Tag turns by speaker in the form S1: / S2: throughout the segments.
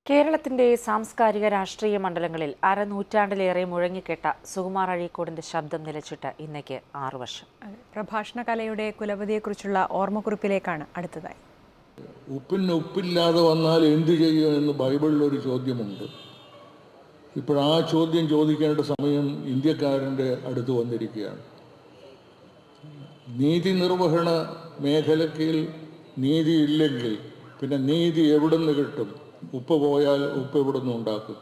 S1: കേരളത്തിന്റെ സാംസ്കാരിക രാഷ്ട്രീയ മണ്ഡലങ്ങളിൽ അരനൂറ്റാണ്ടിലേറെ മുഴങ്ങിക്കെട്ട സുകുമാർ അഴീക്കോടിന്റെ ശബ്ദം നിലച്ചിട്ട് ഇന്നേക്ക് ആറു വർഷം
S2: അതെ. പ്രഭാഷണ കലയുടെ കുലപതിയെക്കുറിച്ചുള്ള ഓർമ്മക്കുറിപ്പിലേക്കാണ് അടുത്തതായി
S3: ഉപ്പിന് ഉപ്പില്ലാതെ വന്നാൽ എന്തു ചെയ്യും എന്ന് ബൈബിളിൽ ഒരു ചോദ്യമുണ്ട് ഇപ്പോൾ ആ ചോദ്യം ചോദിക്കേണ്ട സമയം ഇന്ത്യക്കാരൻ്റെ അടുത്ത് വന്നിരിക്കുകയാണ് നീതി നിർവഹണ മേഖലയ്ക്ക് നീതി ഇല്ലെങ്കിൽ പിന്നെ നീതി എവിടുന്ന് കിട്ടും ഉപ്പ് പോയാൽ ഉപ്പ് എവിടുന്ന് ഉണ്ടാക്കും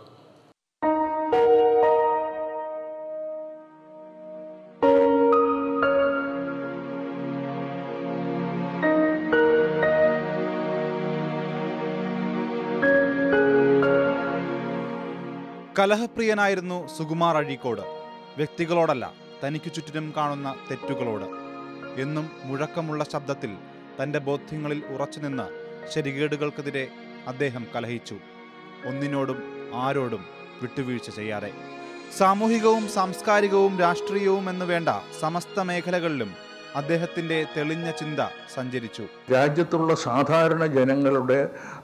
S4: കലഹപ്രിയനായിരുന്നു സുകുമാർ അഴീക്കോട് വ്യക്തികളോടല്ല തനിക്കു ചുറ്റിനും കാണുന്ന തെറ്റുകളോട് എന്നും മുഴക്കമുള്ള ശബ്ദത്തിൽ തൻ്റെ ബോധ്യങ്ങളിൽ ഉറച്ചുനിന്ന് ശരികേടുകൾക്കെതിരെ അദ്ദേഹം കലഹിച്ചു ഒന്നിനോടും ആരോടും വിട്ടുവീഴ്ച ചെയ്യാതെ സാമൂഹികവും സാംസ്കാരികവും രാഷ്ട്രീയവും എന്ന് വേണ്ട സമസ്ത മേഖലകളിലും അദ്ദേഹത്തിൻ്റെ തെളിഞ്ഞ ചിന്ത സഞ്ചരിച്ചു
S3: രാജ്യത്തുള്ള സാധാരണ ജനങ്ങളുടെ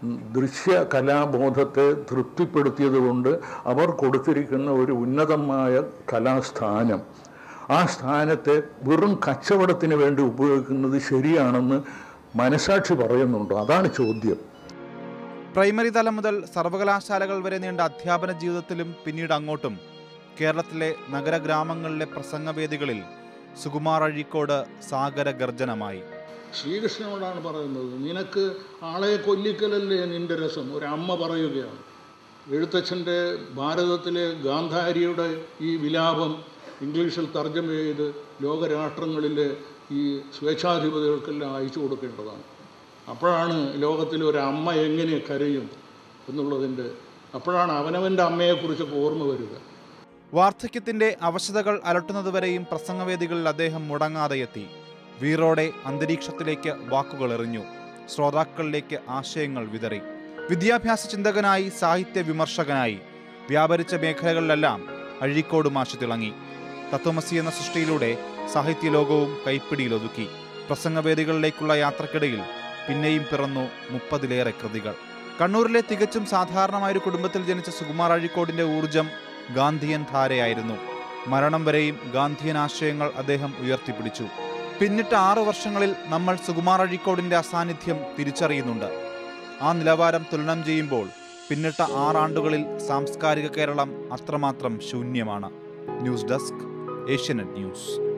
S3: ദൃശ്യ കലാബോധത്തെ തൃപ്തിപ്പെടുത്തിയതുകൊണ്ട് അവർ കൊടുത്തിരിക്കുന്ന ഒരു ഉന്നതമായ കലാസ്ഥാനം ആ സ്ഥാനത്തെ വെറും കച്ചവടത്തിന് വേണ്ടി ഉപയോഗിക്കുന്നത് ശരിയാണെന്ന് മനസാക്ഷി പറയുന്നുണ്ടോ അതാണ് ചോദ്യം
S4: പ്രൈമറി തലം മുതൽ സർവകലാശാലകൾ വരെ നീണ്ട അധ്യാപന ജീവിതത്തിലും പിന്നീട് അങ്ങോട്ടും കേരളത്തിലെ നഗരഗ്രാമങ്ങളിലെ പ്രസംഗവേദികളിൽ സുകുമാർ അഴീക്കോട് സാഗര ഗർജനമായി
S3: ശ്രീകൃഷ്ണനോടാണ് പറയുന്നത് നിനക്ക് ആളെ കൊല്ലിക്കലല്ലേ നിന്റെ രസം ഒരു അമ്മ പറയുകയാണ് എഴുത്തച്ഛൻ്റെ ഭാരതത്തിലെ ഗാന്ധാരിയുടെ ഈ വിലാപം ഇംഗ്ലീഷിൽ തർജ്ജമ ചെയ്ത് ലോകരാഷ്ട്രങ്ങളിലെ ഈ സ്വേച്ഛാധിപതികൾക്കെല്ലാം അയച്ചു കൊടുക്കേണ്ടതാണ് അപ്പോഴാണ് ലോകത്തിൽ ഒരു അമ്മ എങ്ങനെ കരയും എന്നുള്ളതിൻ്റെ അപ്പോഴാണ് അവനവൻ്റെ അമ്മയെക്കുറിച്ചൊക്കെ ഓർമ്മ വരിക
S4: വാർദ്ധക്യത്തിന്റെ അവശതകൾ അലട്ടുന്നതുവരെയും പ്രസംഗവേദികളിൽ അദ്ദേഹം മുടങ്ങാതെ എത്തി വീറോടെ അന്തരീക്ഷത്തിലേക്ക് വാക്കുകൾ എറിഞ്ഞു ശ്രോതാക്കളിലേക്ക് ആശയങ്ങൾ വിതറി വിദ്യാഭ്യാസ ചിന്തകനായി സാഹിത്യ വിമർശകനായി വ്യാപരിച്ച മേഖലകളിലെല്ലാം അഴീക്കോട് മാഷ് തിളങ്ങി തത്വമസി എന്ന സൃഷ്ടിയിലൂടെ സാഹിത്യ ലോകവും കൈപ്പിടിയിലൊതുക്കി പ്രസംഗവേദികളിലേക്കുള്ള യാത്രക്കിടയിൽ പിന്നെയും പിറന്നു മുപ്പതിലേറെ കൃതികൾ കണ്ണൂരിലെ തികച്ചും സാധാരണമായ ഒരു കുടുംബത്തിൽ ജനിച്ച സുകുമാർ അഴീക്കോടിന്റെ ഊർജം ഗാന്ധിയൻ ധാരയായിരുന്നു മരണം വരെയും ഗാന്ധിയൻ ആശയങ്ങൾ അദ്ദേഹം ഉയർത്തിപ്പിടിച്ചു പിന്നിട്ട ആറു വർഷങ്ങളിൽ നമ്മൾ സുകുമാർ അഴീക്കോടിന്റെ അസാന്നിധ്യം തിരിച്ചറിയുന്നുണ്ട് ആ നിലവാരം തുലനം ചെയ്യുമ്പോൾ പിന്നിട്ട ആറാണ്ടുകളിൽ സാംസ്കാരിക കേരളം അത്രമാത്രം ശൂന്യമാണ് ന്യൂസ് ഡെസ്ക് ഏഷ്യനെറ്റ് ന്യൂസ്